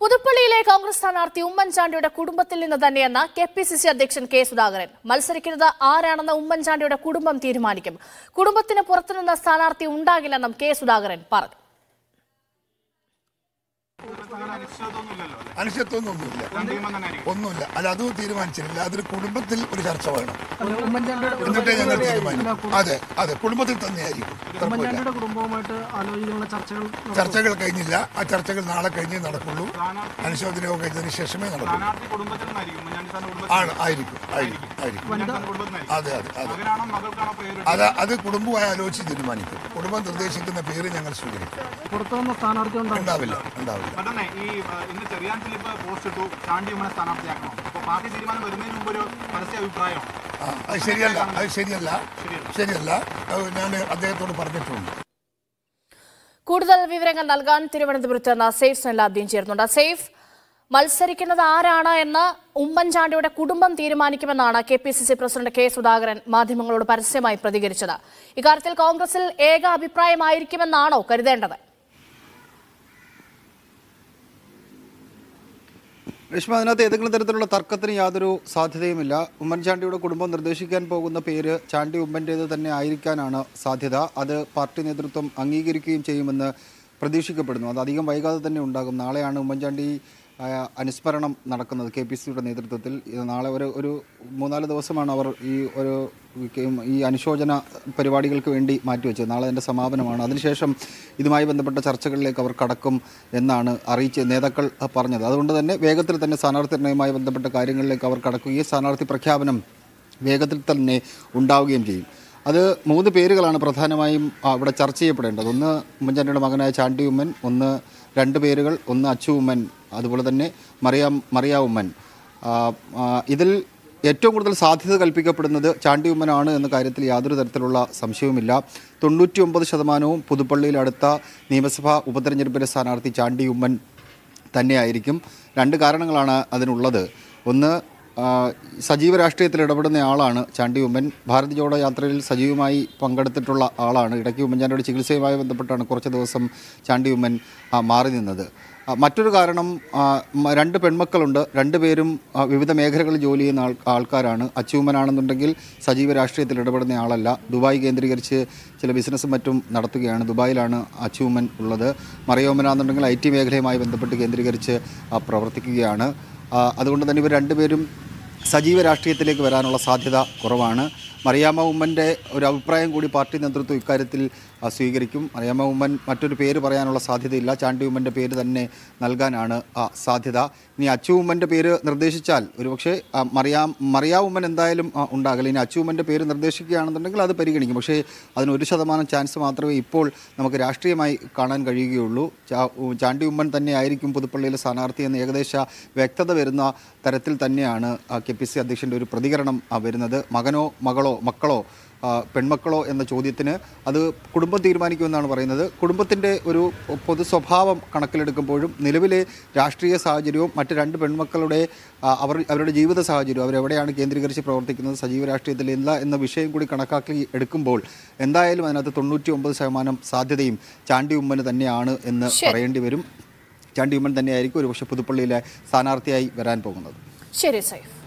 പുതുപ്പള്ളിയിലെ കോൺഗ്രസ് സ്ഥാനാർത്ഥി ഉമ്മൻചാണ്ടിയുടെ കുടുംബത്തിൽ നിന്ന് തന്നെയെന്ന് കെ പി സി സി അധ്യക്ഷൻ കെ സുധാകരൻ മത്സരിക്കുന്നത് ആരാണെന്ന് ഉമ്മൻചാണ്ടിയുടെ കുടുംബം തീരുമാനിക്കും കുടുംബത്തിന് പുറത്തുനിന്ന് സ്ഥാനാർത്ഥി ഉണ്ടാകില്ലെന്നും കെ സുധാകരൻ പറഞ്ഞു അനിശ്ചിത്വമൊന്നുമില്ല ഒന്നുമില്ല അല്ല അത് തീരുമാനിച്ചിട്ടില്ല അതിൽ കുടുംബത്തിൽ ഒരു ചർച്ച വേണം എന്നിട്ടേ ഞങ്ങൾ തീരുമാനിക്കും അതെ അതെ കുടുംബത്തിൽ തന്നെയായിരിക്കും കുഴപ്പമില്ല. ഉമ്മൻചാണ്ടിയുടെ കുടുംബവുമായിട്ട് ആലോചിക്കുന്ന ചർച്ചകൾ ചർച്ചകൾ കഴിഞ്ഞില്ല ആ ചർച്ചകൾ നാളെ കഴിഞ്ഞേ നടക്കുള്ളൂ അനുശോചനവും കഴിഞ്ഞതിന് ശേഷമേ നടക്കുള്ളൂ സ്ഥാനാർത്ഥി കുടുംബത്തിൽ നിന്നായിരിക്കും ഉമ്മൻചാണ്ടി സാറിന്റെ കുടുംബത്തിൽ ആണ് ആയിരിക്കും ആയിരിക്കും ആയിരിക്കും ഉമ്മൻചാണ്ടി സാറിന്റെ കുടുംബത്തിനായിരിക്കും അതെ അതെ അതെ മകനാണോ മകൾക്കാണോ പേര് അത് അത് കുടുംബമായി ആലോചിച്ച് തീരുമാനിക്കും കുടുംബം നിർദ്ദേശിക്കുന്ന പേര് ഞങ്ങൾ സ്വീകരിക്കും പുറത്തുനിന്ന് സ്ഥാനാർത്ഥി ഉണ്ടാവും ഉണ്ടാവില്ല ഉണ്ടാവില്ല പെട്ടെന്ന് ഈ ആ, ഇന്ന് ചെറിയാൻ ഫിലിപ്പ് പോസ്റ്റ് ഇട്ടു ചാണ്ടി ഉമ്മനെ സ്ഥാനാർത്ഥിയാക്കണം അപ്പോൾ പാർട്ടി തീരുമാനം വരുന്നതിന് മുമ്പ് ഒരു പരസ്യ അഭിപ്രായം ആ, അത് ശരിയല്ല അത് ശരിയല്ല ശരിയല്ല അത് ഞാൻ അദ്ദേഹത്തോട് പറഞ്ഞിട്ടുണ്ട് കൂടുതൽ വിവരങ്ങൾ നൽകാൻ തിരുവനന്തപുരത്ത് നിന്ന് സേഫ് സലാദ്ദീൻ ചേർന്നുണ്ട് സേഫ് മത്സരിക്കുന്നത് ആരാണ് എന്ന് ഉമ്മൻചാണ്ടിയുടെ കുടുംബം തീരുമാനിക്കുമെന്നാണ് K P C C president K Sudhakaran മാധ്യമങ്ങളോട് പരസ്യമായി പ്രതികരിച്ചത് ഇക്കാര്യത്തിൽ കോൺഗ്രസിൽ ഏക അഭിപ്രായമായിരിക്കുമെന്നാണോ കരുതേണ്ടത് രശ്മ അതിനകത്ത് ഏതെങ്കിലും തരത്തിലുള്ള തർക്കത്തിന് യാതൊരു സാധ്യതയുമില്ല ഉമ്മൻചാണ്ടിയുടെ കുടുംബം നിർദ്ദേശിക്കാൻ പോകുന്ന പേര് ചാണ്ടി ഉമ്മൻ്റേത് തന്നെ ആയിരിക്കാനാണ് സാധ്യത അത് പാർട്ടി നേതൃത്വം അംഗീകരിക്കുകയും ചെയ്യുമെന്ന് പ്രതീക്ഷിക്കപ്പെടുന്നു അത് അധികം വൈകാതെ തന്നെ ഉണ്ടാകും നാളെയാണ് ഉമ്മൻചാണ്ടി ആ, അനുസ്മരണം നടക്കുന്നത് കെ പി സിയുടെ നേതൃത്വത്തിൽ ഇത് നാളെ ഒരു ഒരു മൂന്നാല് ദിവസമാണ് അവർ ഈ ഒരു ഈ അനുശോചന പരിപാടികൾക്ക് വേണ്ടി മാറ്റിവെച്ചത് നാളെ അതിൻ്റെ സമാപനമാണ് അതിനുശേഷം ഇതുമായി ബന്ധപ്പെട്ട ചർച്ചകളിലേക്ക് അവർ കടക്കും എന്നാണ് അറിയിച്ച നേതാക്കൾ പറഞ്ഞത് അതുകൊണ്ട് തന്നെ വേഗത്തിൽ തന്നെ സ്ഥാനാർത്ഥി നിർണ്ണയവുമായി ബന്ധപ്പെട്ട കാര്യങ്ങളിലേക്ക് അവർ കടക്കുകയും സ്ഥാനാർത്ഥി പ്രഖ്യാപനം വേഗത്തിൽ തന്നെ ഉണ്ടാവുകയും ചെയ്യും അത് മൂന്ന് പേരുകളാണ് പ്രധാനമായും ആ, ഇവിടെ ചർച്ച ചെയ്യപ്പെടേണ്ടത് ഒന്ന് ഉമ്മൻചാണ്ടിയുടെ മകനായ ചാണ്ടി ഉമ്മൻ ഒന്ന് രണ്ട് പേരുകൾ ഒന്ന് അച്ചു ഉമ്മൻ അതുപോലെ തന്നെ മറിയാം മറിയ ഉമ്മൻ ആ, ആ, ഇതിൽ ഏറ്റവും കൂടുതൽ സാധ്യത കൽപ്പിക്കപ്പെടുന്നത് ചാണ്ടി ഉമ്മനാണ് എന്ന കാര്യത്തിൽ യാതൊരു തരത്തിലുള്ള സംശയവുമില്ല തൊണ്ണൂറ്റി ഒമ്പത് ശതമാനവും പുതുപ്പള്ളിയിൽ അടുത്ത നിയമസഭാ ഉപതെരഞ്ഞെടുപ്പിലെ സ്ഥാനാർത്ഥി ചാണ്ടി ഉമ്മൻ തന്നെയായിരിക്കും രണ്ട് കാരണങ്ങളാണ് അതിനുള്ളത് ഒന്ന് ആ, സജീവ രാഷ്ട്രീയത്തിൽ ഇടപെടുന്ന ആളാണ് ചാണ്ടി ഉമ്മൻ ഭാരത് ജോഡോ യാത്രയിൽ സജീവമായി പങ്കെടുത്തിട്ടുള്ള ആളാണ് ഇടയ്ക്ക് ഉമ്മൻചാണ്ടിയുടെ ചികിത്സയുമായി ബന്ധപ്പെട്ടാണ് കുറച്ച് ദിവസം ചാണ്ടി ഉമ്മൻ ആ, മാറി നിന്നത് ആ, മറ്റൊരു കാരണം ആ, മ- രണ്ട് പെൺമക്കളുണ്ട് രണ്ടുപേരും ആ, വിവിധ മേഖലകളിൽ ജോലി ചെയ്യുന്ന ആൾ ആൾക്കാരാണ് അച്ചൂമ്മനാണെന്നുണ്ടെങ്കിൽ സജീവ രാഷ്ട്രീയത്തിൽ ഇടപെടുന്ന ആളല്ല ദുബായ് കേന്ദ്രീകരിച്ച് ചില ബിസിനസ്സും മറ്റും നടത്തുകയാണ് ദുബായിലാണ് അച്ചൂമ്മൻ ഉള്ളത് മറിയോമ്മനാണെന്നുണ്ടെങ്കിൽ ഐ ടി മേഖലയുമായി ബന്ധപ്പെട്ട് കേന്ദ്രീകരിച്ച് ആ, പ്രവർത്തിക്കുകയാണ് ആ, അതുകൊണ്ട് തന്നെ ഇവർ രണ്ടുപേരും സജീവ രാഷ്ട്രീയത്തിലേക്ക് വരാനുള്ള സാധ്യത കുറവാണ് മറിയാമ്മ ഉമ്മൻ്റെ ഒരു അഭിപ്രായം കൂടി പാർട്ടി നേതൃത്വം ഇക്കാര്യത്തിൽ ആ, സ്വീകരിക്കും മറിയാമ്മ ഉമ്മൻ മറ്റൊരു പേര് പറയാനുള്ള സാധ്യതയില്ല ചാണ്ടി ഉമ്മൻ്റെ പേര് തന്നെ നൽകാനാണ് ആ, സാധ്യത ഇനി അച്ചു ഉമ്മൻ്റെ പേര് നിർദ്ദേശിച്ചാൽ ഒരുപക്ഷെ ആ, മറിയാം മറിയാ ഉമ്മൻ എന്തായാലും ആ, ഉണ്ടാകില്ല ഇനി അച്ചു ഉമ്മൻ്റെ പേര് നിർദ്ദേശിക്കുകയാണെന്നുണ്ടെങ്കിൽ അത് പരിഗണിക്കും പക്ഷേ അതിന് ഒരു ശതമാനം ചാൻസ് മാത്രമേ ഇപ്പോൾ നമുക്ക് രാഷ്ട്രീയമായി കാണാൻ കഴിയുകയുള്ളൂ ചാ- ഉ- ചാണ്ടി ഉമ്മൻ തന്നെ ആയിരിക്കും പുതുപ്പള്ളിയിലെ സ്ഥാനാർത്ഥി എന്ന് ഏകദേശ വ്യക്തത വരുന്ന തരത്തിൽ തന്നെയാണ് കെ പി സി അധ്യക്ഷൻ്റെ ഒരു പ്രതികരണം ആ, വരുന്നത് മകനോ മകളോ മക്കളോ ആ, പെൺമക്കളോ എന്ന ചോദ്യത്തിന് അത് കുടുംബം തീരുമാനിക്കുമെന്നാണ് പറയുന്നത് കുടുംബത്തിൻ്റെ ഒരു പൊതു സ്വഭാവം കണക്കിലെടുക്കുമ്പോഴും നിലവിലെ രാഷ്ട്രീയ സാഹചര്യവും മറ്റ് രണ്ട് പെൺമക്കളുടെ ആ, അവർ അവരുടെ ജീവിത സാഹചര്യവും അവരെവിടെയാണ് കേന്ദ്രീകരിച്ച് പ്രവർത്തിക്കുന്നത് സജീവ രാഷ്ട്രീയത്തിൽ ഇല്ല എന്ന വിഷയം കൂടി കണക്കാക്കി എടുക്കുമ്പോൾ എന്തായാലും അതിനകത്ത് തൊണ്ണൂറ്റി ഒമ്പത് ശതമാനം സാധ്യതയും ചാണ്ടി ഉമ്മന് തന്നെയാണ് എന്ന് പറയേണ്ടി വരും ചാണ്ടി ഉമ്മൻ തന്നെയായിരിക്കും ഒരുപക്ഷെ പുതുപ്പള്ളിയിലെ സ്ഥാനാർത്ഥിയായി വരാൻ പോകുന്നത് ശരി സൈഫ്